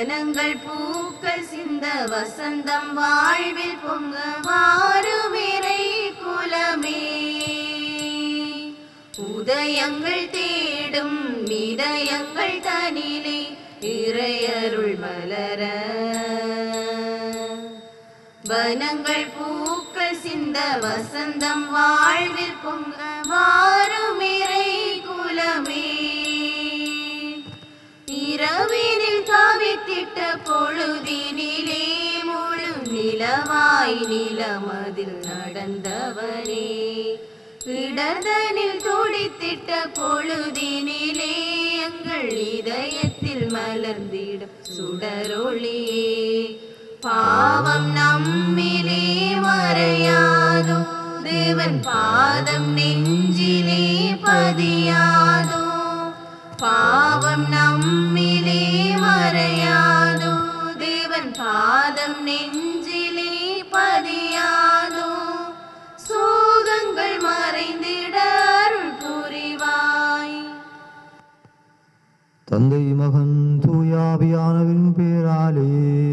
வனங்கள் பூக்கள் சிந்த வசந்தம் வாழ்வில் பொங்க வாருமிரை குலமே உதயங்கள் தேடும் இதயங்கள் தனிலே இறையருள் மலர வனங்கள் பூக்கள் சிந்த வசந்தம் வாழ்வில் பொங்க வாருமிரை குலமே இரவினில் தவித்திட்ட பொழுதினிலே முழு நிலவாய் நிலமதில் நடந்தவனே இடதனில் துடித்திட்ட பொழுதினிலே எங்கள் இதயத்தில் மலர்ந்திடும் சுடரொளியே பாவம் நம்மிலே மறையாதோ தேவன் பாதம் நெஞ்சிலே பதியாதோ பாவம் நம்மிலே மறையாதோ தேவன் பாதம் நெஞ்சிலே பதியாதோ சோகங்கள் மறைந்திட அருள் புரிவாய் தந்தை மகன் தூயாவியானவின் பேராலே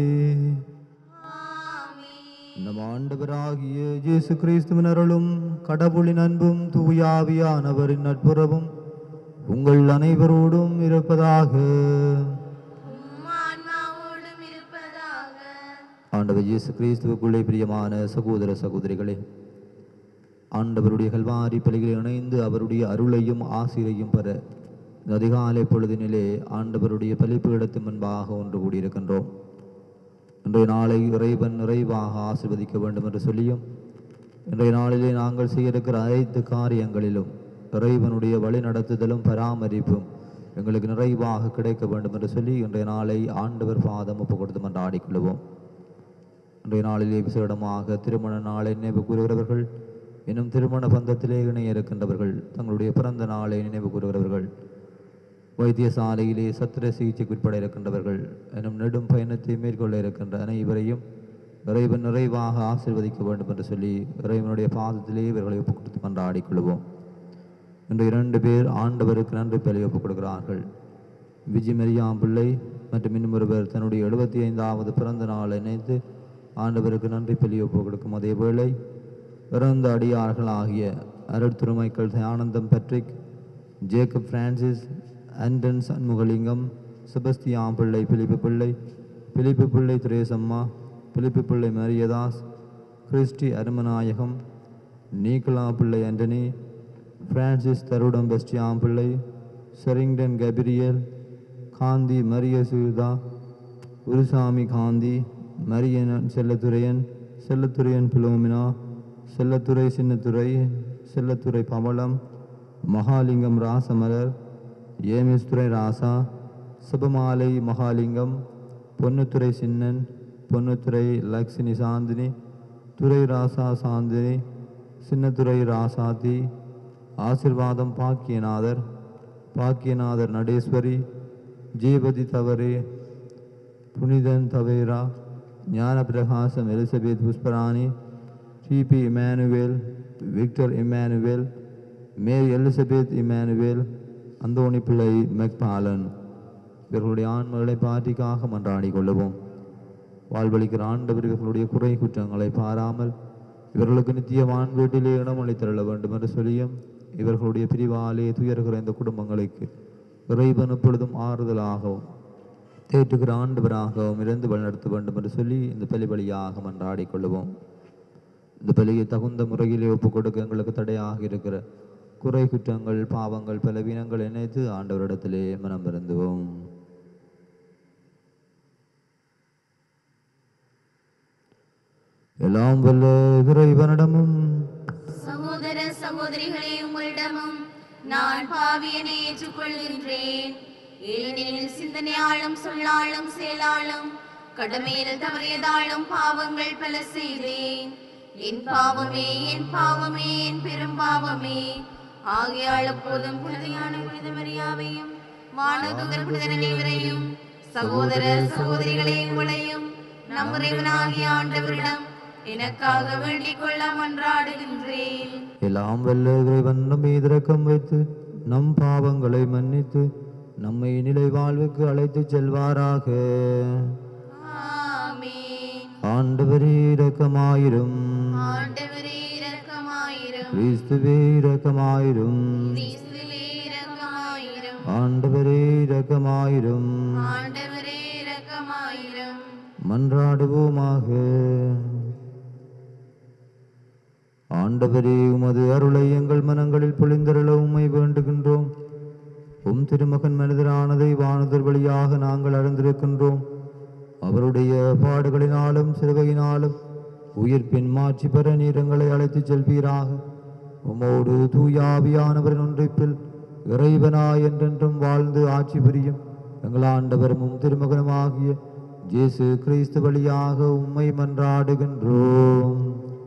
ஆமென். நம் ஆண்டவராகிய இயேசு கிறிஸ்துவின் அருளும் கடவுளின் அன்பும் தூயாவியானவரின் நட்புறவும் உங்கள் அனைவரோடும் இருப்பதாக உம் ஆன்மாவோடும் இருப்பதாக ஆண்டவர் இயேசு கிறிஸ்துவுக்குள்ளே பிரியமான சகோதர சகோதரிகளே ஆண்டவருடைய கல்வாரி பலிகளில் இணைந்து அவருடைய அருளையும் ஆசிரையும் பெற இந்த அதிகாலை பொழுதினிலே ஆண்டவருடைய பலிப்பு இடத்து முன்பாக ஒன்று கூடியிருக்கின்றோம் இன்றைய நாளை இறைவன் நிறைவாக ஆசிர்வதிக்க வேண்டும் என்று சொல்லியும் இன்றைய நாளிலே நாங்கள் செய்ய இருக்கிற அனைத்து காரியங்களிலும் இறைவனுடைய வழி நடத்துதலும் பராமரிப்பும் எங்களுக்கு நிறைவாக கிடைக்க வேண்டும் என்று சொல்லி இன்றைய நாளை ஆண்டவர் பாதம் ஒப்பு கொடுத்து மன்றாடிக் கொள்வோம் இன்றைய நாளிலே விசேடமாக திருமண நாளை நினைவு கூறுகிறவர்கள் இன்னும் திருமண பந்தத்திலே இணைய இருக்கின்றவர்கள் தங்களுடைய பிறந்த நாளை நினைவு கூறுகிறவர்கள் வைத்தியசாலையிலே சத்திர சிகிச்சைக்கு உட்பட இருக்கின்றவர்கள் எனும் நெடும் பயணத்தை மேற்கொள்ள இருக்கின்ற அனைவரையும் இறைவன் நிறைவாக ஆசீர்வதிக்க வேண்டும் என்று சொல்லி இறைவனுடைய பாதத்திலே இவர்களை ஒப்புக் கொடுத்து மன்றாடிக் கொள்வோம் இன்று இரண்டு பேர் ஆண்டவருக்கு நன்றி பலி ஒப்புக் கொடுக்கிறார்கள் விஜி மரியாம் பிள்ளை மற்றும் இன்னும் ஒருவர் தன்னுடைய எழுபத்தி ஐந்தாவது பிறந்த நாளை நினைத்து ஆண்டவருக்கு நன்றி பலி ஒப்புக் கொடுக்கும் அதே வேளை இறந்த அடியார்கள் ஆகிய அருட்திருமைக்கள் தயானந்தம் பட்ரிக் ஜேக்கப் பிரான்சிஸ் ஆண்டன் சண்முகலிங்கம் செபஸ்தியாம் பிள்ளை பிலிப்பு பிள்ளை பிலிப்பு பிள்ளை திரேசம்மா பிலிப்பு பிள்ளை மரியதாஸ் கிறிஸ்டி அருமநாயகம் நீக்கலா பிள்ளை ஆண்டனி பிரான்சிஸ் தருடம் பெஸ்டியாம் பிள்ளை செரிங்டன் கபிரியல் காந்தி மரிய சுயுதா உருசாமி காந்தி மரியன் செல்லத்துரையன் செல்லத்துரையன் பிலோமினா செல்லத்துறை சின்னத்துறை செல்லத்துறை பவளம் மகாலிங்கம் ராசமலர் ஏமிஸ்துரை ராசா சுபமாலை மகாலிங்கம் பொன்னுத்துறை சின்னன் பொன்னுத்துறை லக்ஷ்மி சாந்தினி துரை ராசா சாந்தினி சின்னத்துறை ராசாதி ஆசிர்வாதம் பாக்கியநாதர் பாக்கியநாதர் நடேஸ்வரி ஜீவதி தவறே புனிதன் தவேரா ஞானபிரகாசம் எலிசபெத் புஷ்பராணி டிபி இமானுவேல் விக்டர் இமானுவேல் மேரி எலிசபெத் இமானுவேல் அந்தோணி பிள்ளை மெக்பாலன் இவர்களுடைய ஆண்மகளை பாட்டிக்காக மன்றாடி கொள்ளுவோம் வாழ்வழிக்கிற ஆண்டவர் இவர்களுடைய குறை குற்றங்களை பாராமல் இவர்களுக்கு நித்திய வான்வீட்டிலே இடமளித்தருள வேண்டும் என்று சொல்லியும் இவர்களுடைய பிரிவாலே துயர்கிற இந்த குடும்பங்களுக்கு இறைவன் எப்பொழுதும் ஆறுதலாகவும் தேற்றுகிற ஆண்டவராகவும் இருந்து வழிநடத்த வேண்டும் என்று சொல்லி இந்த பலி வழியாக மன்றாடி கொள்ளுவோம் இந்த பலியை தகுந்த முறையிலே ஒப்புக் கொடுக்க எங்களுக்கு தடையாக இருக்கிற குறை குற்றங்கள் பாவங்கள் பலவீனங்கள் இணைத்து ஆண்டவரிடத்திலே மனம் வருந்துவோம் எல்லாம் வல்ல இறைவனிடமும் சகோதர சகோதரிகளே உங்களிடமும் நான் பாவியனை ஏற்றுக்கொள்கின்றேன் ஏனெனில் சிந்தனையாலும் சொல்லாலும் செயலாலும் கடமையில் தவறியதாலும் பாவங்கள் பல செய்தேன் என் பாவமே என் பாவமே என் பெரும் பாவமே ஆகையால் எப்போதும் புனிதையான புனித மரியாவையும் வானதுதர் புனிதர் அனைவரையும் சகோதர சகோதரிகளே உங்களையும் நம் இறைவனாகிய ஆண்டவரிடம் எனக்காக வேண்டிக் கொள்ள மன்றாடுகின்றேன் எல்லாம் வல்ல இறைவன் நம் மீது இரக்கம் வைத்து நம் பாவங்களை மன்னித்து நம்மை நிலை வாழ்வுக்கு அழைத்துச் செல்வாராக ஆமென் ஆண்டவரே இரக்கமாயிரும் ஆண்டவரே இரக்கமாயிரும் கிறிஸ்துவே இரக்கமாயிரும் கிறிஸ்துவே இரக்கமாயிரும் ஆண்டவரே இரக்கமாயிரும் ஆண்டவரே இரக்கமாயிரும் மன்றாடுவோமாக ஆண்டவரே உமது அருளை எங்கள் மனங்களில் பொழிந்தருள உம்மை வேண்டுகின்றோம் உம் திருமகன் மனிதரானதை வானுதர் வழியாக நாங்கள் அறிந்திருக்கின்றோம் அவருடைய பாடுகளினாலும் சிறுவையினாலும் உயிர்ப்பின் மாட்சி பெற நீரங்களை அழைத்துச் செல்வீராக உமோடு தூயாவியானவரின் ஒன்றிப்பில் இறைவனாய் என்றென்றும் வாழ்ந்து ஆட்சி புரியும் எங்கள் ஆண்டவரும் உம் திருமகனுமாகிய இயேசு கிறிஸ்து வழியாக உம்மை மன்றாடுகின்றோம்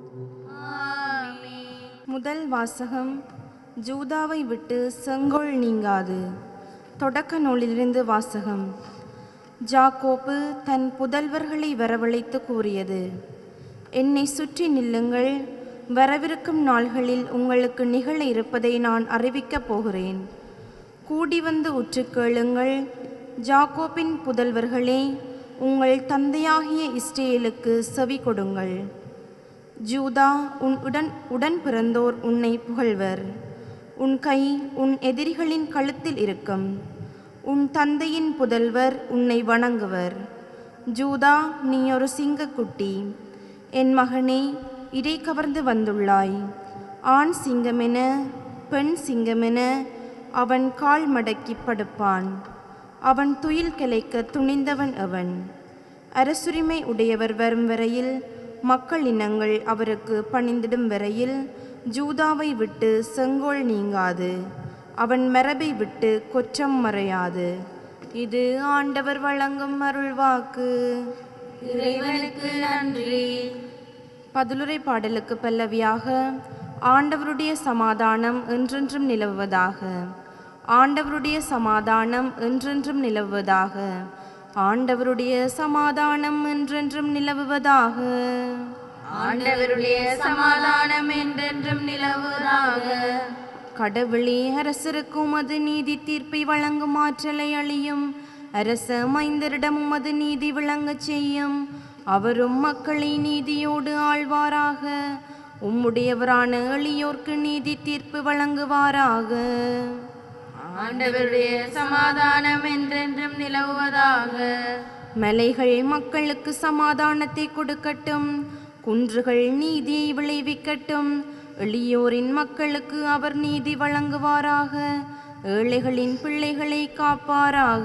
ஆமென் முதல் வாசகம் ஜூதாவை விட்டு செங்கோல் நீங்காது தொடக்க நூலிலிருந்து வாசகம் ஜாக்கோப்பு தன் புதல்வர்களை வரவழைத்து கூறியது என்னை சுற்றி நில்லுங்கள் வரவிருக்கும் நாள்களில் உங்களுக்கு நிகழ இருப்பதை நான் அறிவிக்கப் போகிறேன் கூடி வந்து உற்று கேளுங்கள் ஜாக்கோப்பின் புதல்வர்களே உங்கள் தந்தையாகிய இஸ்ரேலுக்கு செவி கொடுங்கள் ஜூதா உன் உடன் உடன் பிறந்தோர் உன்னை புகழ்வர் உன் கை உன் எதிரிகளின் கழுத்தில் இருக்கும் உன் தந்தையின் புதல்வர் உன்னை வணங்குவர் ஜூதா நீ ஒரு சிங்கக்குட்டி என் மகனே இடை கவர்ந்து வந்துள்ளாய் ஆண் சிங்கமென பெண் சிங்கமென அவன் கால் மடக்கி படுப்பான் அவன் துயில் கிளைக்க துணிந்தவன் அவன் அரசுரிமை உடையவர் வரும் வரையில் மக்கள் இனங்கள் அவருக்கு பணிந்திடும் வரையில் ஜூதாவை விட்டு செங்கோல் நீங்காது அவன் மரபை விட்டு கொற்றம் மறையாது இது ஆண்டவர் வழங்கும் அருள்வாக்கு இறைவனுக்கு நன்றி பதிலுரை பாடலுக்கு பல்லவியாக ஆண்டவருடைய சமாதானம் என்றென்றும் நிலவுவதாக ஆண்டவருடைய சமாதானம் என்றென்றும் நிலவுவதாக ஆண்டவருடைய சமாதானம் என்றென்றும் நிலவுவதாக ஆண்டவருடைய சமாதானம் என்றென்றும் நிலவுவதாக கடவுளே அரசருக்கு உமது நீதி தீர்ப்பை வழங்கும் ஆற்றலை அழியும் அரச மைந்தரிடம் உமது நீதி விளங்கச் செய்யும் அவரும் மக்களை நீதியோடு ஆழ்வாராக உம்முடையவரான எளியோர்க்கு நீதி தீர்ப்பு வழங்குவாராக ஆண்டவருடைய சமாதானம் என்றென்றும் நிலவுவதாக மலைகள் மக்களுக்கு சமாதானத்தை கொடுக்கட்டும் குன்றுகள் நீதியை விளைவிக்கட்டும் எளியோரின் மக்களுக்கு அவர் நீதி வழங்குவாராக ஏழைகளின் பிள்ளைகளை காப்பாராக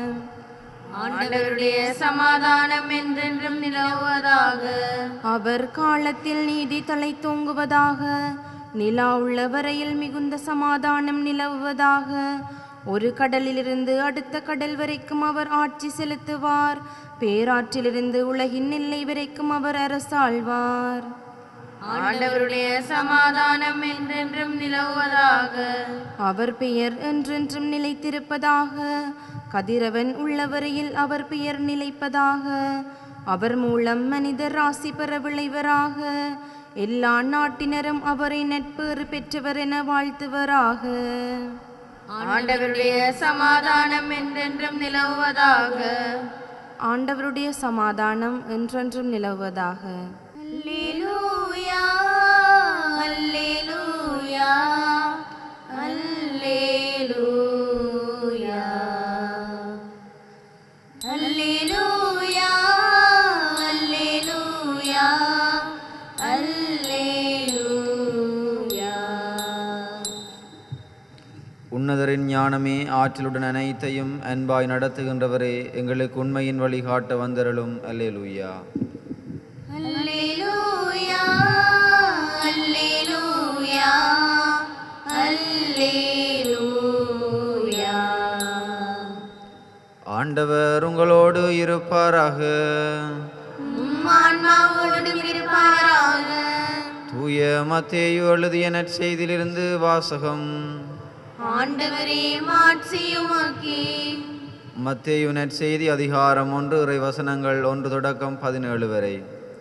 ஆண்டவருடைய சமாதானம் என்றென்றும் நிலவுவதாக அவர் காலத்தில் நீதி தலை தோங்குவதாக நிலா உள்ள வரையில் மிகுந்த சமாதானம் நிலவுவதாக ஒரு கடலிலிருந்து அடுத்த கடல் வரைக்கும் அவர் ஆட்சி செலுத்துவார் பேராற்றிலிருந்து உலகின் எல்லை வரைக்கும் அவர் அரசாழ்வார் ஆண்டவருடைய சமாதானம் என்றென்றும் நிலவுவதாக அவர் பெயர் என்றென்றும் நிலைத்திருப்பதாக கதிரவன் உள்ளவரையில் அவர் பெயர் நிலைப்பதாக அவர் மூலம் மனிதர் ராசி பெற விளைவராக எல்லா நாட்டினரும் அவரை நட்பேறு பெற்றவர் என வாழ்த்துவராக ஆண்டவருடைய சமாதானம் என்றென்றும் நிலவுவதாக ஆண்டவருடைய சமாதானம் என்றென்றும் நிலவுவதாக அல்லேலூயா அல்லேலூயா அல்லேலூயா அல்லேலூயா அல்லேலூயா அல்லேலூயா உன்னதரின் ஞானமே ஆற்றலுடன் அனைத்தையும் அன்பாய் நடத்துகின்றவரே எங்களுக்கு உண்மையின் வழிகாட்ட வந்தருளும் அல்லேலூயா அல்லேலூயா அல்லேலூயா அல்லேலூயா ஆண்டவர் உங்களோடு இருப்பாராக உம் ஆன்மாவோடும் இருப்பாராக தூய மத்தேயு எழுதிய நற்செய்தியிலிருந்து வாசகம் ஆண்டவரே மாட்சியுமாக்கி மத்தேயு நற்செய்தி அதிகாரம் ஒன்று இறை வசனங்கள் ஒன்று தொடக்கம் பதினேழு வரை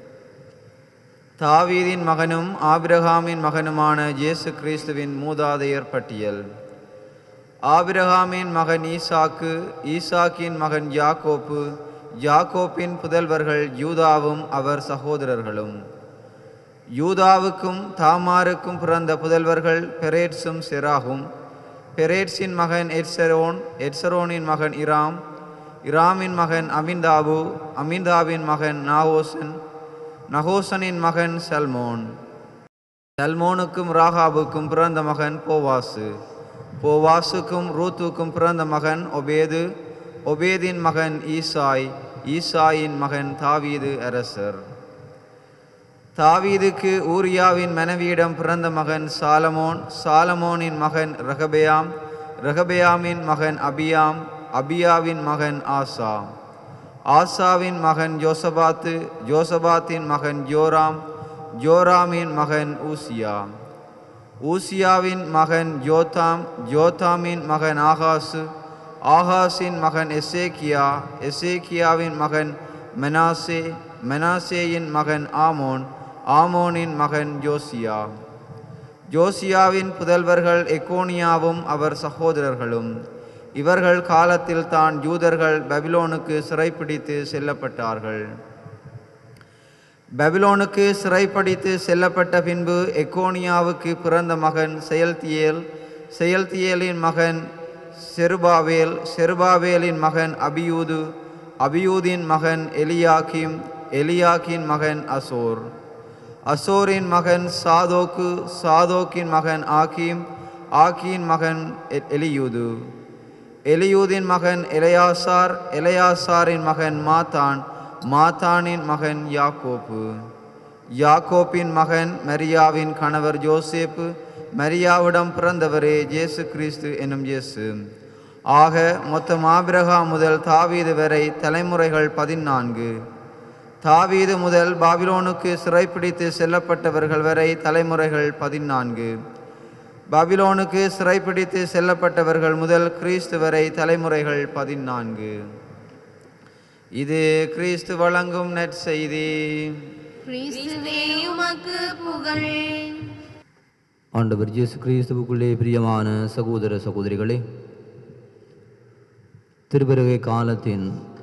தாவீதின் மகனும் ஆபிரகாமின் மகனுமான இயேசு கிறிஸ்துவின் மூதாதையர் பட்டியல் ஆபிரகாமின் மகன் ஈசாக்கு ஈசாக்கின் மகன் யாக்கோப்பு யாக்கோப்பின் புதல்வர்கள் யூதாவும் அவர் சகோதரர்களும் யூதாவுக்கும் தாமாருக்கும் பிறந்த புதல்வர்கள் பெரேட்ஸும் செராகும் பெரேட்ஸின் மகன் எட்சரோன் எட்சரோனின் மகன் இராம் இராமின் மகன் அமிந்தாபு அமிந்தாவின் மகன் நாகோசன் நகோசனின் மகன் சல்மோன் சல்மோனுக்கும் ராகாபுக்கும் பிறந்த மகன் போவாசு போவாசுக்கும் ரூத்துக்கும் பிறந்த மகன் ஒபேது ஒபேதின் மகன் ஈசாய் ஈசாயின் மகன் தாவீது அரசர் தாவீதுக்கு ஊரியாவின் மனைவியிடம் பிறந்த மகன் சாலமோன் சாலமோனின் மகன் ரகபெயாம் ரகபெயாமின் மகன் அபியாம் அபியாவின் மகன் ஆசா ஆசாவின் மகன் ஜோசபாத்து ஜோசபாத்தின் மகன் ஜோராம் ஜோராமின் மகன் ஊசியா ஊசியாவின் மகன் ஜோதாம் ஜோதாமின் மகன் ஆகாசு ஆகாஸின் மகன் எசேக்கியா எசேக்கியாவின் மகன் மெனாசே மெனாசேயின் மகன் ஆமோன் ஆமோனின் மகன் ஜோசியா ஜோசியாவின் புதல்வர்கள் எக்கோனியாவும் அவர் சகோதரர்களும் இவர்கள் காலத்தில் தான் யூதர்கள் பபிலோனுக்கு சிறைப்பிடித்து செல்லப்பட்டார்கள் பபிலோனுக்கு சிறைப்படித்து செல்லப்பட்ட பின்பு எக்கோனியாவுக்கு பிறந்த மகன் செயல்தியேல் செயல்தியேலின் மகன் செருபாவேல் செருபாவேலின் மகன் அபியூது அபியூதின் மகன் எலியாக்கிம் எலியாக்கின் மகன் அசோர் அசோரின் மகன் சாதோக்கு சாதோக்கின் மகன் ஆக்கீம் ஆக்கியின் மகன் எ- எலியூது எலியூதின் மகன் எலையாசார் எலையாசாரின் மகன் மாத்தான் மாத்தானின் மகன் யாக்கோப்பு யாக்கோப்பின் மகன் மரியாவின் கணவர் ஜோசேப்பு மரியாவிடம் பிறந்தவரே இயேசு கிறிஸ்து என்னும் இயேசு ஆக மொத்தம் ஆபிரகாம் முதல் தாவீது வரை தலைமுறைகள் பதினான்கு தாவீது முதல் பாபிலோனுக்கு சிறைப்பிடித்து செல்லப்பட்டவர்கள் வரை தலைமுறைகள் பதினான்கு பாபிலோனுக்கு சிறைப்பிடித்து செல்லப்பட்டவர்கள் முதல் கிறிஸ்து வரை தலைமுறைகள் பதினான்கு இது கிறிஸ்து வழங்கும் நற்செய்தி கிறிஸ்துவே உமக்கு புகழ் ஆண்டவர் இயேசு கிறிஸ்துவுக்குள்ளே பிரியமான சகோதர சகோதரிகளே திருப்பெருகை காலத்தின்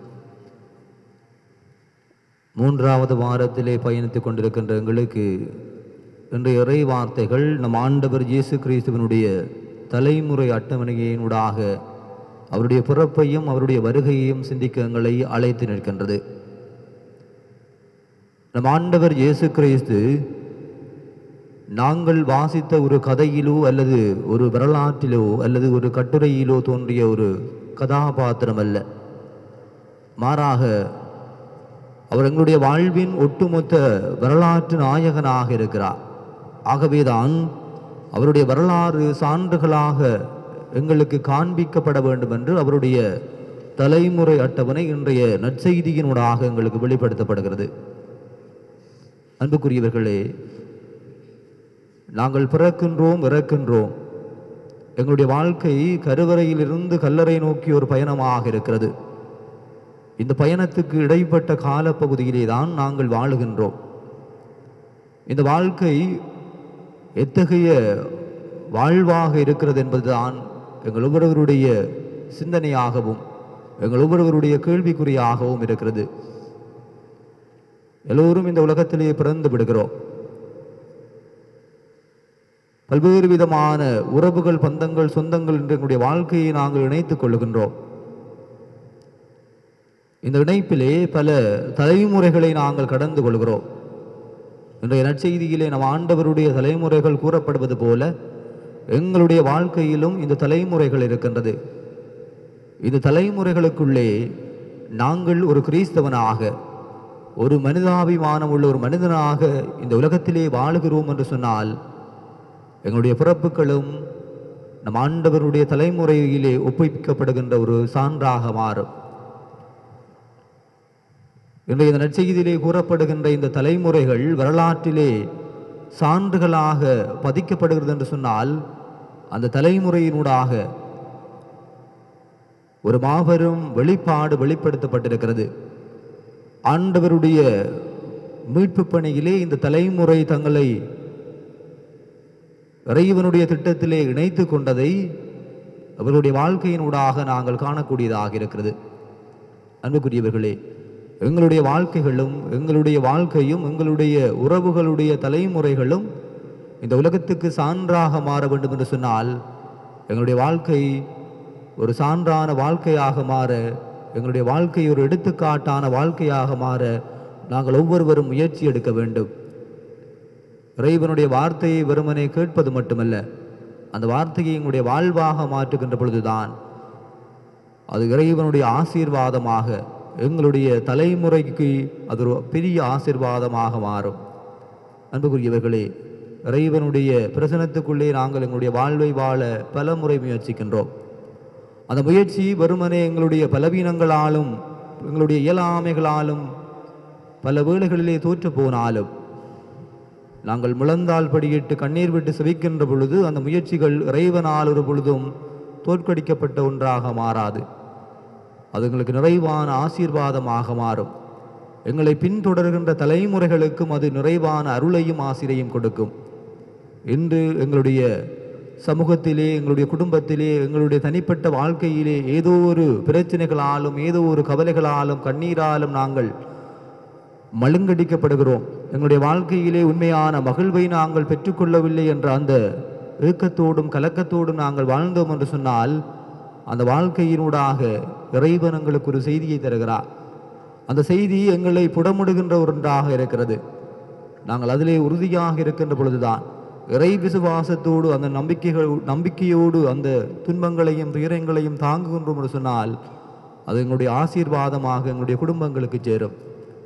மூன்றாவது வாரத்திலே பயணித்துக் கொண்டிருக்கின்ற எங்களுக்கு இன்று இறை வார்த்தைகள் நம் ஆண்டவர் இயேசு கிறிஸ்துவனுடைய தலைமுறை அட்டவணையினூடாக அவருடைய பிறப்பையும் அவருடைய வருகையையும் சிந்திக்க எங்களை அழைத்து நிற்கின்றது நம் ஆண்டவர் இயேசு கிறிஸ்து நாங்கள் வாசித்த ஒரு கதையிலோ அல்லது ஒரு வரலாற்றிலோ அல்லது ஒரு கட்டுரையிலோ தோன்றிய ஒரு கதாபாத்திரம் அல்ல மாறாக அவர் எங்களுடைய வாழ்வின் ஒட்டுமொத்த வரலாற்று நாயகனாக இருக்கிறார் ஆகவேதான் அவருடைய வரலாறு சான்றுகளாக எங்களுக்கு காண்பிக்கப்பட வேண்டும் என்று அவருடைய தலைமுறை அட்டவணை இன்றைய நற்செய்தியினூடாக எங்களுக்கு வெளிப்படுத்தப்படுகிறது அன்புக்குரியவர்களே நாங்கள் பிறக்கின்றோம் இறக்கின்றோம் எங்களுடைய வாழ்க்கை கருவறையிலிருந்து கல்லறை நோக்கி ஒரு பயணமாக இருக்கிறது இந்த பயணத்துக்கு இடைப்பட்ட காலப்பகுதியிலே தான் நாங்கள் வாழுகின்றோம் இந்த வாழ்க்கை எத்தகைய வாழ்வாக இருக்கிறது என்பதுதான் எங்கள் ஒவ்வொருவருடைய சிந்தனையாகவும் எங்கள் ஒவ்வொருவருடைய கேள்விக்குறியாகவும் இருக்கிறது எல்லோரும் இந்த உலகத்திலே பிறந்து விடுகிறோம் பல்வேறு விதமான உறவுகள் பந்தங்கள் சொந்தங்கள் என்று எங்களுடைய வாழ்க்கையை நாங்கள் இணைத்துக் கொள்ளுகின்றோம் இந்த இணைப்பிலே பல தலைமுறைகளை நாங்கள் கடந்து கொள்கிறோம் இன்றைய நற்செய்தியிலே நம் ஆண்டவருடைய தலைமுறைகள் கூறப்படுவது போல எங்களுடைய வாழ்க்கையிலும் இந்த தலைமுறைகள் இருக்கின்றது இந்த தலைமுறைகளுக்குள்ளே நாங்கள் ஒரு கிறிஸ்தவனாக ஒரு மனிதாபிமானம் உள்ள ஒரு மனிதனாக இந்த உலகத்திலே வாழுகிறோம் என்று சொன்னால் எங்களுடைய பிறப்புகளும் நம் ஆண்டவருடைய தலைமுறையிலே ஒப்புவிக்கப்படுகின்ற ஒரு சான்றாக மாறும் இன்றைய இந்த நற்செய்தியிலே கூறப்படுகின்ற இந்த தலைமுறைகள் வரலாற்றிலே சான்றுகளாக பதிக்கப்படுகிறது என்று சொன்னால் அந்த தலைமுறையினூடாக ஒரு மாபெரும் வெளிப்பாடு வெளிப்படுத்தப்பட்டிருக்கிறது ஆண்டவருடைய மீட்பு பணியிலே இந்த தலைமுறை தங்களை இறைவனுடைய திட்டத்திலே இணைத்து கொண்டதை அவர்களுடைய வாழ்க்கையினூடாக நாங்கள் காணக்கூடியதாக இருக்கிறது அன்புக்குரியவர்களே எங்களுடைய வாழ்க்கைகளும் எங்களுடைய வாழ்க்கையும் எங்களுடைய உறவுகளுடைய தலைமுறைகளும் இந்த உலகத்துக்கு சான்றாக மாற வேண்டும் என்று சொன்னால் எங்களுடைய வாழ்க்கை ஒரு சான்றான வாழ்க்கையாக மாற எங்களுடைய வாழ்க்கை ஒரு எடுத்துக்காட்டான வாழ்க்கையாக மாற நாங்கள் ஒவ்வொருவரும் முயற்சி எடுக்க வேண்டும் இறைவனுடைய வார்த்தையை வெறுமனே கேட்பது மட்டுமல்ல அந்த வார்த்தையை எங்களுடைய வாழ்வாக மாற்றுகின்ற பொழுதுதான் அது இறைவனுடைய ஆசீர்வாதமாக எங்களுடைய தலைமுறைக்கு அது ஒரு பெரிய ஆசீர்வாதமாக மாறும் அன்புக்குரியவர்களே இறைவனுடைய பிரசனத்துக்குள்ளே நாங்கள் எங்களுடைய வாழ்வை வாழ பல முறை முயற்சிக்கின்றோம் அந்த முயற்சி வெறுமனே எங்களுடைய பலவீனங்களாலும் எங்களுடைய இயலாமைகளாலும் பல வேளைகளிலே தோற்று போனாலும் நாங்கள் முழந்தால் படியிட்டு கண்ணீர் விட்டு செவிக்கின்ற பொழுது அந்த முயற்சிகள் இறைவனால் ஒரு பொழுதும் தோற்கடிக்கப்பட்ட ஒன்றாக மாறாது அது எங்களுக்கு நிறைவான ஆசீர்வாதமாக மாறும் எங்களை பின்தொடர்கின்ற தலைமுறைகளுக்கும் அது நிறைவான அருளையும் ஆசிரையும் கொடுக்கும் இன்று எங்களுடைய சமூகத்திலே எங்களுடைய குடும்பத்திலே எங்களுடைய தனிப்பட்ட வாழ்க்கையிலே ஏதோ ஒரு பிரச்சனைகளாலும் ஏதோ ஒரு கவலைகளாலும் கண்ணீராலும் நாங்கள் மழுங்கடிக்கப்படுகிறோம் எங்களுடைய வாழ்க்கையிலே உண்மையான மகிழ்வை நாங்கள் பெற்றுக்கொள்ளவில்லை என்ற அந்த ஏக்கத்தோடும் கலக்கத்தோடும் நாங்கள் வாழ்ந்தோம் என்று சொன்னால் அந்த வாழ்க்கையினூடாக இறைவன் எங்களுக்கு ஒரு செய்தியை தருகிறார் அந்த செய்தி எங்களை புடமுடுகின்ற ஒன்றாக இருக்கிறது நாங்கள் அதிலே உறுதியாக இருக்கின்ற பொழுதுதான் இறை விசுவாசத்தோடு அந்த நம்பிக்கைகள் நம்பிக்கையோடு அந்த துன்பங்களையும் துயரங்களையும் தாங்குகின்றோம் என்று சொன்னால் அது எங்களுடைய ஆசீர்வாதமாக எங்களுடைய குடும்பங்களுக்கு சேரும்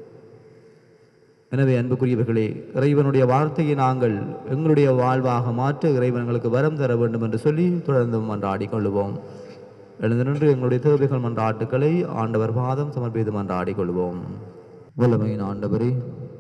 எனவே அன்புக்குரியவர்களே இறைவனுடைய வார்த்தையை நாங்கள் எங்களுடைய வாழ்வாக மாற்ற இறைவன் எங்களுக்கு வரம் தர வேண்டும் என்று சொல்லி தொடர்ந்து மன்றாடிக் கொள்வோம் எழுந்து நின்று எங்களுடைய தேவைகள் மன்றாட்டுக்களை ஆண்டவர் பாதம் சமர்ப்பித்து மன்றாடிக் கொள்வோம் வல்லமையின் ஆண்டவரே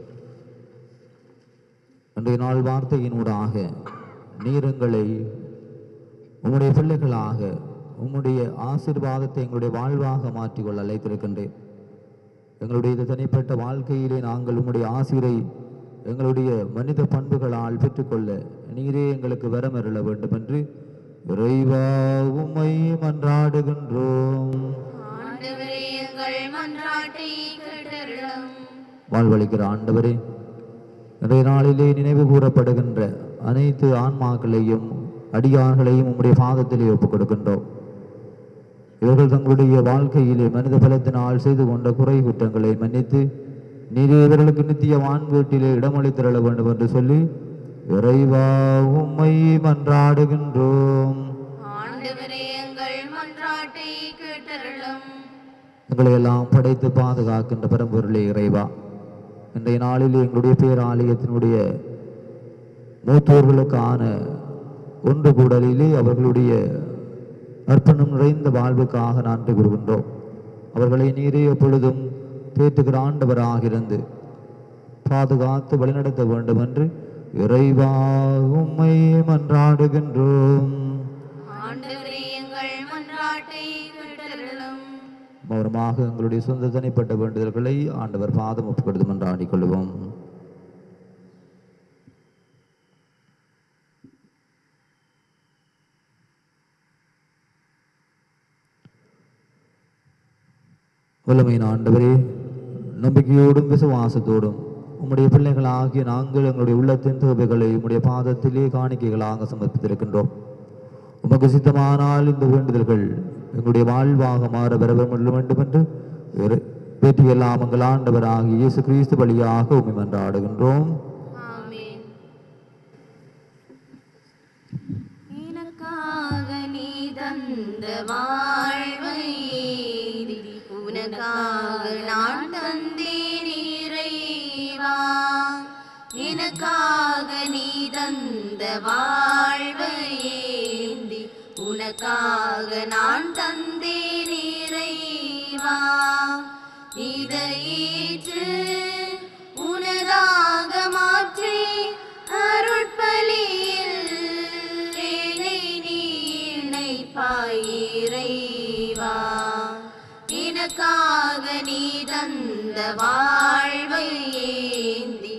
அன்றைய நாள் வார்த்தையினூடாக நீர் எங்களை உம்முடைய பிள்ளைகளாக உம்முடைய ஆசீர்வாதத்தை எங்களுடைய வாழ்வாக மாற்றிக்கொள்ள அழைத்திருக்கின்றேன் எங்களுடைய இந்த தனிப்பட்ட வாழ்க்கையிலே நாங்கள் உம்முடைய ஆசிரை எங்களுடைய மனித பண்புகளால் பெற்றுக்கொள்ள நீரே எங்களுக்கு வரமருள வேண்டும் என்று இறைவா உம்மை மன்றாடுகின்றோம் ஆண்டவரே எங்கள் மன்றாட்டை கேட்டருளும் வாழ்வளிக்கிற ஆண்டவரே இன்றைய நாளிலே நினைவு கூறப்படுகின்ற அனைத்து ஆன்மாக்களையும் அடியார்களையும் உம்முடைய பாதத்திலே ஒப்புக் கொடுக்கின்றோம் இவர்கள் தங்களுடைய வாழ்க்கையிலே மனித பலத்தினால் செய்து கொண்ட குறை குற்றங்களை மன்னித்து நீரே இவர்களுக்கு நித்திய வான் வீட்டிலே இடமளித்திரள வேண்டும் என்று சொல்லி இறைவா உம்மை மன்றாடுகின்றோம் ஆண்டவரே எங்கள் மன்றாட்டை கேட்டருளும் எங்களை எல்லாம் படைத்து பாதுகாக்கின்ற பரம்பொருளே இறைவா இன்றைய நாளில் எங்களுடைய பேராலயத்தினுடைய மூத்தோர்களுக்கான ஒன்று கூடலிலே அவர்களுடைய அர்ப்பணம் நிறைந்த வாழ்வுக்காக நன்றி கூறுகின்றோம் அவர்களை நீரே எப்பொழுதும் தேற்றுகிற ஆண்டவராக இருந்து பாதுகாத்து வழிநடத்த வேண்டும் என்று இறைவா உம்மை மன்றாடுகின்றோம் ஆண்டவரே எங்கள் மன்றாட்டை கேட்டருளும் மௌனமாக எங்களுடைய சொந்த தனிப்பட்ட வேண்டுதல்களை ஆண்டவர் பாதம் ஒப்புக்கொடுத்து மன்றாடிக் கொள்வோம் வல்லமையின் ஆண்டவரே நம்பிக்கையோடும் விசுவாசத்தோடும் உம்முடைய பிள்ளைகளாகிய நாங்கள் எங்களுடைய உள்ளத்தின் தேவைகளை உம்முடைய பாதத்திலே காணிக்கைகளாக சமர்ப்பித்திருக்கின்றோம் உமக்கு சித்தமானால் இந்த வேண்டுதல்கள் எங்களுடைய வாழ்வாக மாற பெற வேண்டும் என்று இறை- பேற்றியெல்லாம் எங்கள் ஆண்டவராகிய இயேசு கிறிஸ்து வழியாக உண்மை மன்றாடுகின்றோம் ஆமென் எனக்காக நீ தந்த வாழ்வை உனக்காக நான் தந்தேன் இறைவா எனக்காக நீ தந்த வாழ்வை ஏந்தி உனக்காக நான் தந்தேன் இறைவா இதை ஏற்று உனதாக மாற்றி அருட்பலியில் என்னை நீ இணைப்பாய் இறைவா எனக்காக நீ தந்த வாழ்வை ஏந்தி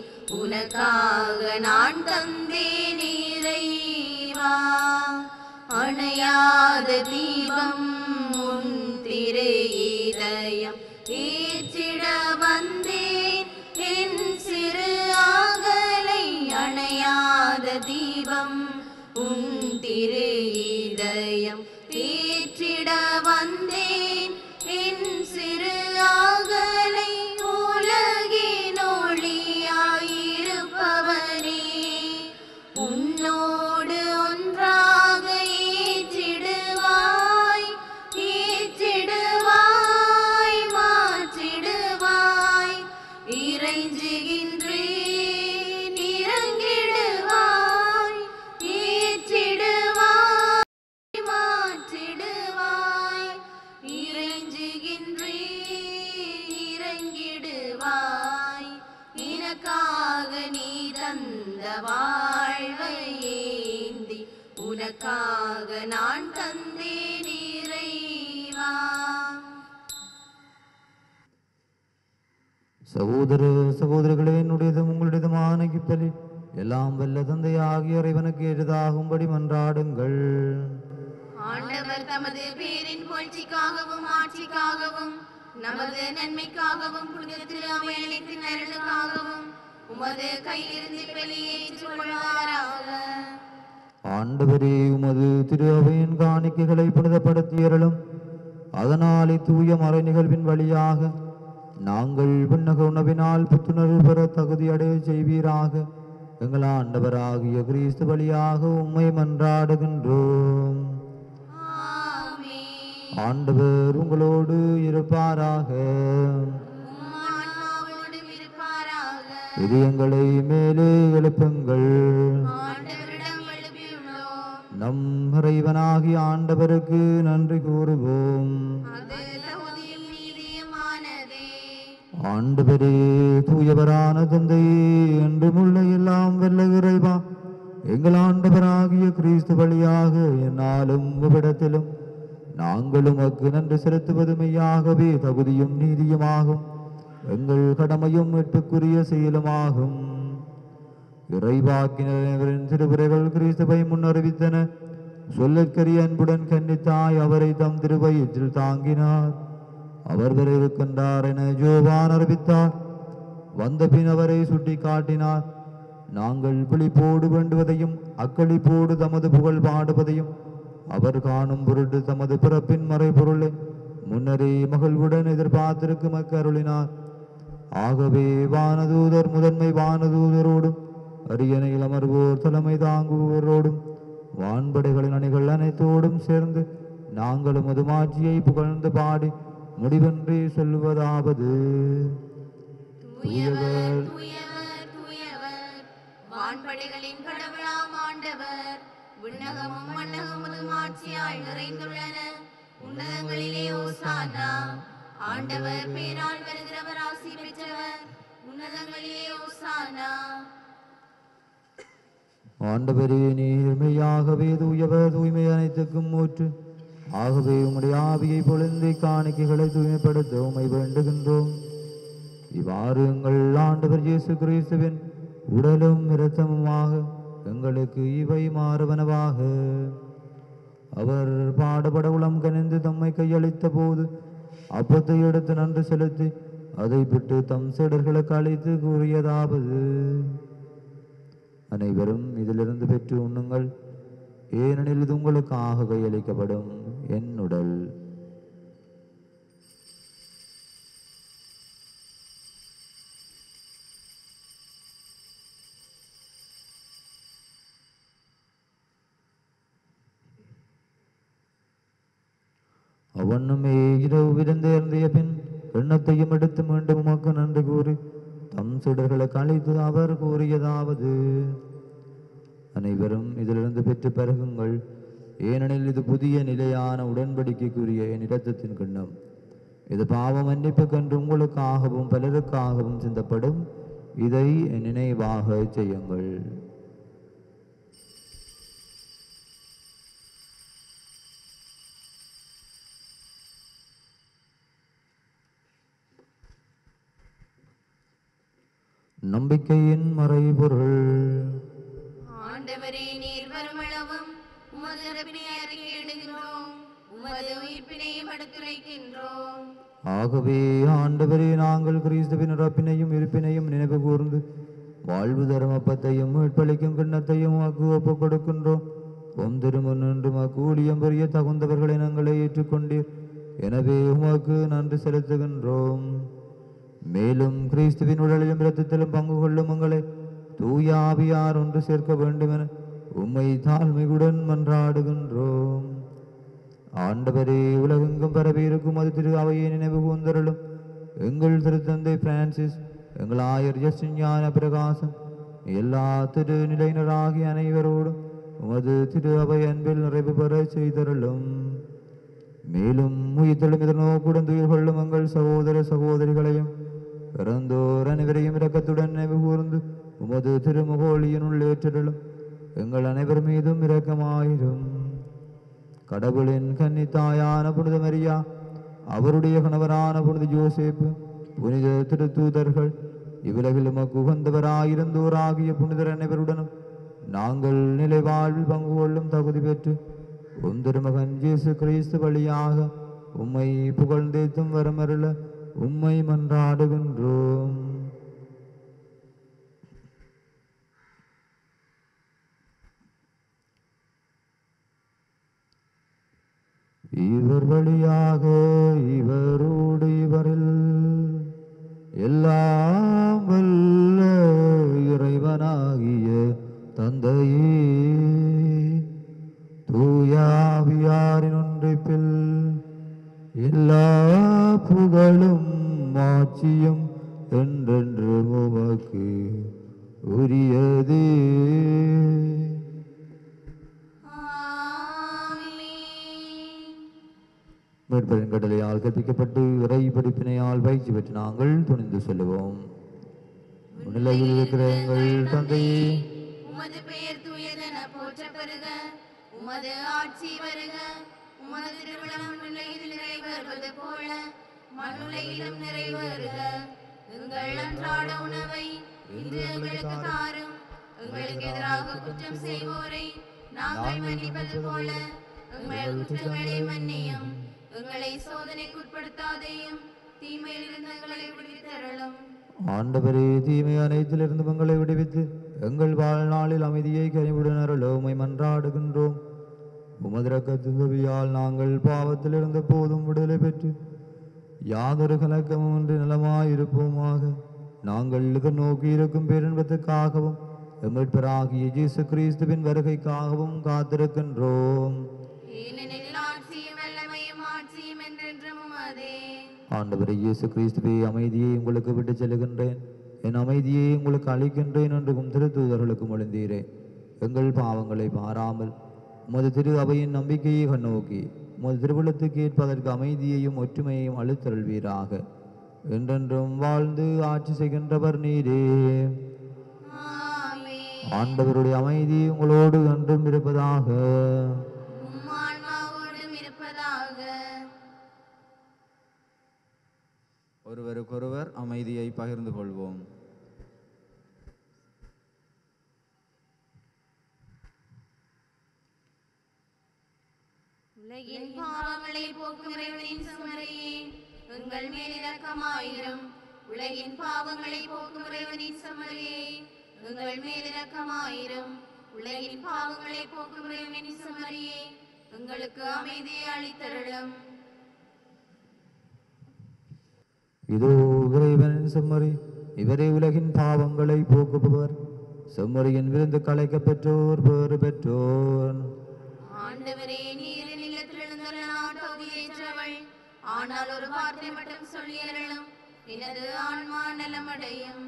உனக்காக நான் தந்தேன் இறைவா அணையா அணையாத தீபம் உன் திரு இதயம் ஏற்றிட வந்தேன் என் சிறு ஆகலை அணையாத தீபம் உன் திரு இதயம் ஏற்றிட வந்தேன் என் சிறு ஆகலை உலகின் ஒளியாயிருப்பவனே உன்னோடு ஒன்றாக ஏற்றிடுவாய் ஏற்றிடுவாய் மாற்றிடுவாய் இறைஞ்சுகின்றேன் இறங்கிடுவாய் ஏற்றிடுவாய் மாற்றிடுவாய் இறைஞ்சுகின்றேன் இறங்கிடுவாய் எனக்காக நீ தந்த வாழ்வை ஏந்தி உனக்காக நான் தந்தேன் இறைவா சகோதர சகோதரிகளே என்னுடையதும் உங்களுடையதுமான கிப்பலி எல்லாம் வல்ல தந்தையாகிய இறைவனுக்கு எளிதாகும்படி மன்றாடுங்கள் ஆண்டவர் தமது பேரின் புகழ்ச்சிக்காகவும் ஆட்சிக்காகவும் நமது நன்மைக்காகவும் புனித திரு அவையளித்தின் அருளுக்காகவும் உமது கையிலிருந்து வெளியேற்றுக் கொள்வாராக ஆண்டவரே உமது திரு அவையின் காணிக்கைகளை புனிதப்படுத்தியறலும் அதனால் இத்தூய மறை நிகழ்வின் வழியாக நாங்கள் விண்ணக உணவினால் புத்துணர்வு பெற தகுதி அடைய செய்வீராக எங்கள் ஆண்டவராகிய கிறிஸ்து வழியாக உம்மை மன்றாடுகின்றோம் ஆமென். ஆண்டவர் உங்களோடு இருப்பாராக உம் ஆன்மாவோடும் இருப்பாராக இதயங்களை மேலே எழுப்புங்கள் ஆண்டவரிடம் எழுப்பியுள்ளோம் நம் இறைவனாகிய ஆண்டவருக்கு நன்றி கூறுவோம் அது தகுதியும் நீதியுமானதே ஆண்டவரே தூயவரான தந்தையே என்றுமுள்ள எல்லாம் வெல்ல இறைவா எங்கள் ஆண்டவராகிய கிறிஸ்து வழியாக என்னாலும் இவ்விடத்திலும் நாங்களும் அக்கு நன்றி செலுத்துவது மெய்யாகவே தகுதியும் நீதியுமாகும் எங்கள் கடமையும் மீட்புக்குரிய செயலுமாகும் இறைவாக்கினரின் திருவுரைகள் கிறிஸ்துவை முன்னறிவித்தன சொல்லற்கரிய அன்புடன் கன்னித்தாய் அவரை தம் திருவயிற்றில் தாங்கினார் அவர் வர இருக்கின்றார் என ஜோவான் அறிவித்தார் வந்த பின் அவரை சுட்டி காட்டினார் நாங்கள் விழிப்போடு வேண்டுவதையும் அக்களிப்போடு தமது புகழ் பாடுவதையும் அவர் காணும் பொருட்டு தமது பிறப்பின் மறைபொருளை முன்னரே மகிழ்வுடன் எதிர்பார்த்திருக்கும் அக்கருளினார் ஆகவே வானதூதர் முதன்மை வானதூதரோடும் அரியணையில் அமர்வோர் தலைமை தாங்குவோரோடும் வான்படைகளின் அணிகள் அனைத்தோடும் சேர்ந்து நாங்களும் அது மாட்சியை புகழ்ந்து பாடி முடிவென்றி சொல்லுவதாவது தூயவர் தூயவர் தூயவர் வான்படைகளின் கடவுளாம் ஆண்டவர் விண்ணகமும் மண்ணகமும் ஆட்சியால் நிறைந்துள்ளன உன்னதங்களிலே ஓசானா ஆண்டவர் பேரால் வருகிறவர் ஆசி பெற்றவர் உன்னதங்களிலே ஓசானா ஆண்டவரே நீர்மையாகவே தூயவர் தூய்மை அனைத்துக்கும் மூற்று ஆகவே உம்முடைய ஆவியை பொழுந்தி காணிக்கைகளை தூய்மைப்படுத்த உமை வேண்டுகின்றோம் இவ்வாறு எங்கள் ஆண்டவர் இயேசு கிறிஸ்துவின் உடலும் இரத்தமுமாக எங்களுக்கு இவை மாறுவனவாக அவர் பாடுபட உளம் கனிந்து தம்மை கையளித்த போது அப்பத்தை எடுத்து நன்றி செலுத்தி அதை விட்டு தம் சீடர்களுக்கு அழைத்து கூறியதாவது அனைவரும் இதிலிருந்து பெற்று உண்ணுங்கள் ஏனெனில் இது உங்களுக்காக கையளிக்கப்படும் என் உடல் அவனுமே இரவு விருந்தேர்ந்திய பின் எண்ணத்தையும் எடுத்து மீண்டும் உமக்கு நன்றி கூறி தம் சுடர்களுக்கு அழைத்து அவர் கூறியதாவது அனைவரும் இதிலிருந்து பெற்று பருகுங்கள் ஏனெனில் இது புதிய நிலையான உடன்படிக்கைக்குரிய என் இரத்தத்தின் கிண்ணம் இது பாவ மன்னிப்புக்கென்று உங்களுக்காகவும் பலருக்காகவும் சிந்தப்படும் இதை என் நினைவாக செய்யுங்கள் நம்பிக்கையின் மறைபொருள் ஆண்டவரே நீர் வருமளவும் உமது இறப்பினை அறிக்கையிடுகிறோம் உமது உயிர்ப்பினையும் எடுத்துரைக்கின்றோம் ஆகவே ஆண்டவரே நாங்கள் கிறிஸ்துவின் இறப்பினையும் இருப்பினையும் நினைவு கூர்ந்து வாழ்வு தரும் அப்பத்தையும் மீட்பளிக்கும் கிண்ணத்தையும் உமக்கு ஒப்புக் கொடுக்கின்றோம் உம் திருமுன் நின்று உமக்கு ஊழியம் புரிய தகுந்தவர்களை நாங்களை ஏற்றுக்கொண்டீர் எனவே உமக்கு நன்றி செலுத்துகின்றோம் மேலும் கிறிஸ்துவின் உடலிலும் இரத்தத்திலும் பங்கு கொள்ளும் உங்களை தூய ஆவியார் ஒன்று சேர்க்க வேண்டுமென உம்மை தாழ்மையுடன் மன்றாடுகின்றோம் ஆண்டவரே உலகெங்கும் பரவி இருக்கும் அது திரு அவையை நினைவு கூந்தருளும் எங்கள் திருத்தந்தை பிரான்சிஸ் எங்கள் ஆயர் ஜஸ்டின் ஞான பிரகாசம் எல்லா திரு நிலையினராகிய அனைவரோடும் உமது திரு அவை அன்பில் நிறைவு பெற செய்தருளும் மேலும் உயிர்த்தெழும் இதனோக்குடன் துயிர் கொள்ளும் எங்கள் சகோதர சகோதரிகளையும் பிறந்தோர் அனைவரையும் இரக்கத்துடன் நினைவு கூர்ந்து உமது திருமுகோழியினுள் ஏற்றருளும் எங்கள் அனைவர் மீதும் இரக்கமாயிரும் கடவுளின் கன்னித்தாயான புனித மரியா அவருடைய கணவரான புனித ஜோசேப்பு புனித திருத்தூதர்கள் இவ்வுலகில் உமக்கு உகந்தவராயிருந்தோராகிய புனிதர் அனைவருடனும் நாங்கள் நிலை வாழ்வில் பங்கு கொள்ளும் தகுதி பெற்று உம் திருமகன் இயேசு கிறிஸ்து வழியாக உம்மை புகழ்ந்தேத்தும் வரமருள உம்மை மன்றாடுகின்றோம் இவர் வழியாக இவரோடு இவரில் எல்லாம் வல்ல இறைவனாகிய தந்தையே தூயாவியாரின் ஒன்றிப்பில் எல்லா புகழும் மாட்சியும் என்றென்று உமக்கு உரியதே ஆமென். மீட்பரின் கடலையால் கற்பிக்கப்பட்டு இறை படிப்பினையால் பயிற்சி பெற்று நாங்கள் துணிந்து சொல்லுவோம் நிலையில் இருக்கிற எங்கள் தந்தையே உமது பெயர் தூயதென போற்றப் பெறுக உமது ஆட்சி வருக உமது திருவிழம் நிலையில் நிறைவேறுவது போல மண்ணுலகிலும் நிறைவேறுக எங்கள் அன்றாட உணவை இன்று எங்களுக்கு தாரும் எங்களுக்கு எதிராக குற்றம் செய்வோரை நாங்கள் மன்னிப்பது போல எங்கள் குற்றங்களை மன்னியும் எங்களை சோதனைக்குட்படுத்தாதேயும் தீமையிலிருந்து எங்களை விடுவித்தருளும் ஆண்டவரே தீமை அனைத்திலிருந்து எங்களை விடுவித்து எங்கள் வாழ்நாளில் அமைதியை கனிவுடனருளோ உம்மை மன்றாடுகின்றோம் உமதிரக்கத்துதவியால் நாங்கள் பாவத்திலிருந்த போதும் விடுதலை பெற்று யாதொரு கலக்கமும் இன்றி நலமாயிருப்போமாக நாங்கள் எதிர்நோக்கி இருக்கும் பேரின்பத்துக்காகவும் எமிழ்பராகிய இயேசு கிறிஸ்துவின் வருகைக்காகவும் காத்திருக்கின்றோம் ஏனெனில் ஆட்சியும் வல்லமையும் ஆட்சியும் என்றென்றும் உமதே ஆண்டவரே இயேசு கிறிஸ்துவே அமைதியை உங்களுக்கு விட்டுச் செல்கின்றேன் என் அமைதியை உங்களுக்கு அளிக்கின்றேன் என்று உம் திருத்தூதர்களுக்கு மொழிந்தீரே எங்கள் பாவங்களை பாராமல் உமது திரு அவையின் நம்பிக்கையை கண்ணோக்கி உமது திருவுளத்துக்கு ஏற்பதற்கு அமைதியையும் ஒற்றுமையையும் அழுத்தருள்வீராக என்றென்றும் வாழ்ந்து ஆட்சி செய்கின்றவர் நீரே ஆமென் ஆண்டவருடைய அமைதி உங்களோடு என்றும் இருப்பதாக உம் ஆன்மாவோடும் இருப்பதாக ஒருவருக்கொருவர் அமைதியை பகிர்ந்து கொள்வோம் உலகின் பாவங்களை போக்கும் இறைவனின் சுமரையே எங்கள் மேல் இரக்கமாயிரும் உலகின் பாவங்களை போக்கும் இறைவனின் சுமரையே எங்கள் மேல் இரக்கமாயிரும் உலகின் பாவங்களை போக்கும் இறைவனின் சுமரையே எங்களுக்கு அமைதியை அளித்தருளும் இதோ இறைவனின் செம்மறி இவரே உலகின் பாவங்களை போக்குபவர் செம்மறியின் விருந்து கலைக்கப் பெற்றோர் பேறு பெற்றோர் ஆண்டவரே நீர் நிலத்தில் எழுந்துள்ள நான் தகுதியேற்றவள் ஆனால் ஒரு வார்த்தை மட்டும் சொல்லி அருளும் எனது ஆன்மா நலமடையும்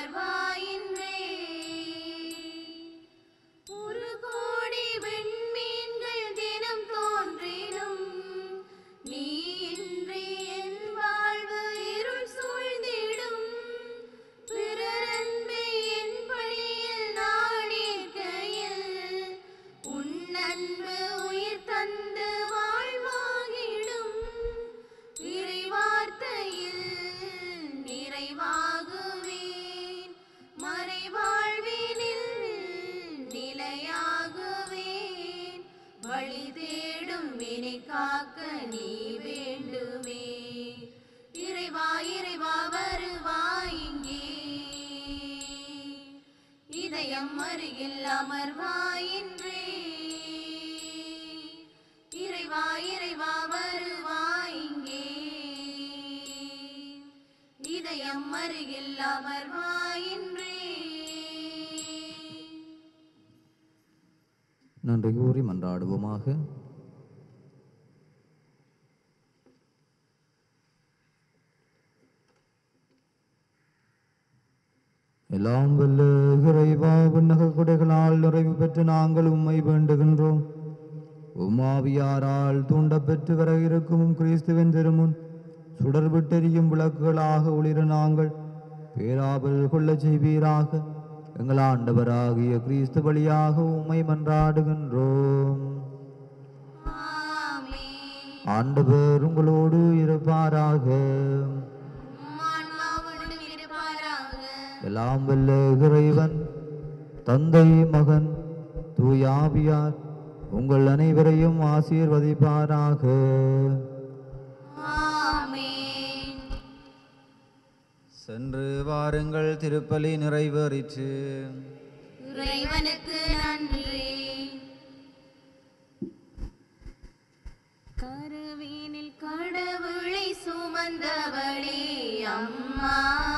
அமர்வாயின்றே ஒரு கோடி விண்மீன்கள் தினம் தோன்றினும் நீ இன்றி என் வாழ்வு இருள் சூழ்ந்திடும் பிறரன்பை என் பணியில் நாடிக்கையில் உன் அன்பு உயிர் தந்து வாழ்வாகிடும் இறைவார்த்தையில் நிறைவாகுவேன் மறைவாழ்வினில் நிலையாகுவேன் வழி தேடும் வினை காக்க நீ வேண்டுமே இறைவா இறைவா வருவாய் இங்கே இதயம் அருகில் அமர்வாயின்றே இறைவா இறைவா வருவாய் இங்கே இதயம் அருகில் அமர்வாயின்றே நன்றி கூறி மன்றாடுவோமாக எல்லாம் வல்ல இறைவா விண்ணக குடைகளால் நிறைவு பெற்று நாங்கள் உம்மை வேண்டுகின்றோம் உமாவியாரால் தூண்டப்பெற்று வர இருக்கும் கிறிஸ்துவின் திருமுன் சுடர் விட்டெரியும் விளக்குகளாக ஒளிர நாங்கள் பேராவல் கொள்ளச் செய்வீராக எங்கள் ஆண்டவராகிய கிறிஸ்து வழியாக உம்மை மன்றாடுகின்றோம் ஆமென் ஆண்டவர் உங்களோடு இருப்பாராக ஆன்மாவோடும் இருப்பாராக எல்லாம் வல்ல இறைவன் தந்தை மகன் தூயாவியார் உங்கள் அனைவரையும் ஆசீர்வதிப்பாராக ஆமென் சென்று வாருங்கள் திருப்பலி நிறைவேறிற்று இறைவனுக்கு நன்றி கருவீனில் கடவுளை சுமந்தவளே அம்மா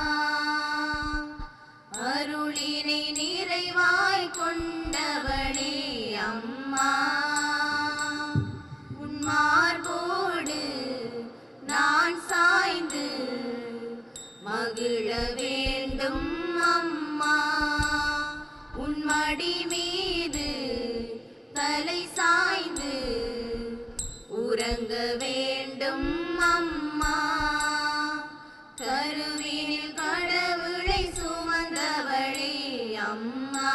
அருளினை நிறைவாய் கொண்டவளே அம்மா உன் மார்போடு நான் சாய்ந்து மகிழ வேண்டும் அம்மா உன் மடி மீது தலை சாய்ந்து உறங்க வேண்டும் அம்மா கருவினில் கடவுளை சுமந்தவளே அம்மா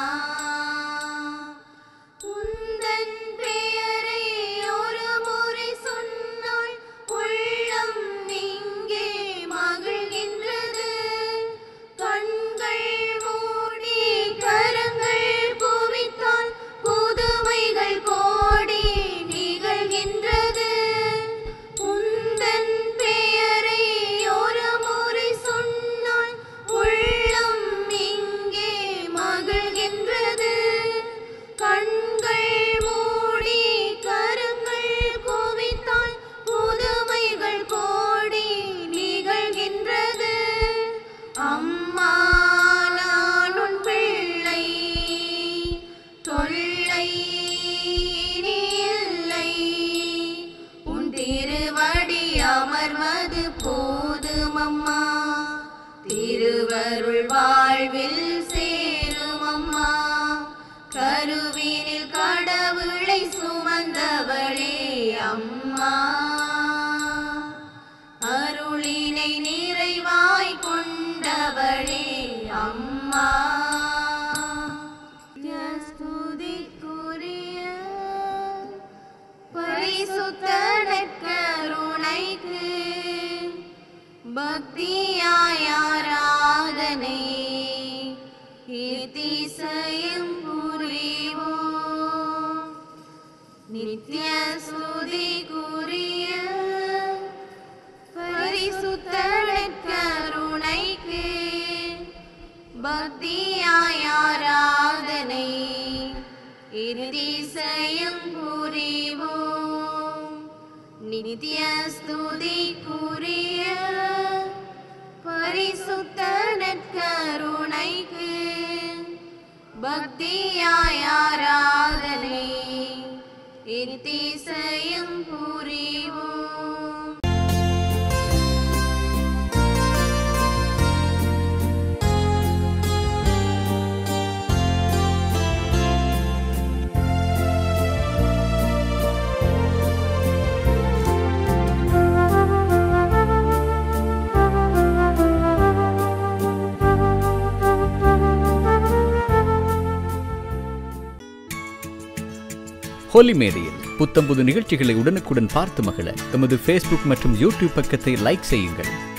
உந்தன் பெயரை ஒரு முறை சொன்னால் உள்ளம் இங்கே மகிழ்கின்றது கண்கள் மூடி கரங்கள் குவித்தால் புதுமைகள் கோடி நிகழ்கின்றது உந்தன் பெயரை ஒரு முறை சொன்னால் உள்ளம் இங்கே மகிழ்கின்றது கண்கள் மூடி கரங்கள் குவித்தால் புதுமைகள் கோடி நிகழ்கின்றது அம்மா நான் உன் பிள்ளை தொல்லை இனி இல்லை உன் திருவடி அமர்வது போதும் அம்மா திருவருள் வாழ்வில் சேரும் அம்மா கருவினில் கடவுளை சுமந்தவளே அம்மா அருளினை நிறைவாய் கொண்டவளே அம்மா ஸ்துதிக்குரிய பரிசுத்த நற்கருணைக்கு பக்தியாய் ஆராதனை கீர்த்திசையும் புரிவோம் நித்ய ஸ்துதிக்குரிய பரிசுத்த நற்கருணைக்கு பக்தியாய் ஆராதனை இருதிசையும் புரிவோம் நித்ய ஸ்துதிக்குரிய பரிசுத்த நற்கருணைக்கு பக்தியாய் ஆராதனை இருதிசையும் புரிவோம் ஹோலி மேடையில் புத்தம்புது நிகழ்ச்சிகளை உடனுக்குடன் பார்த்து மகிழ எமது ஃபேஸ்புக் மற்றும் யூடியூப் பக்கத்தை லைக் செய்யுங்கள்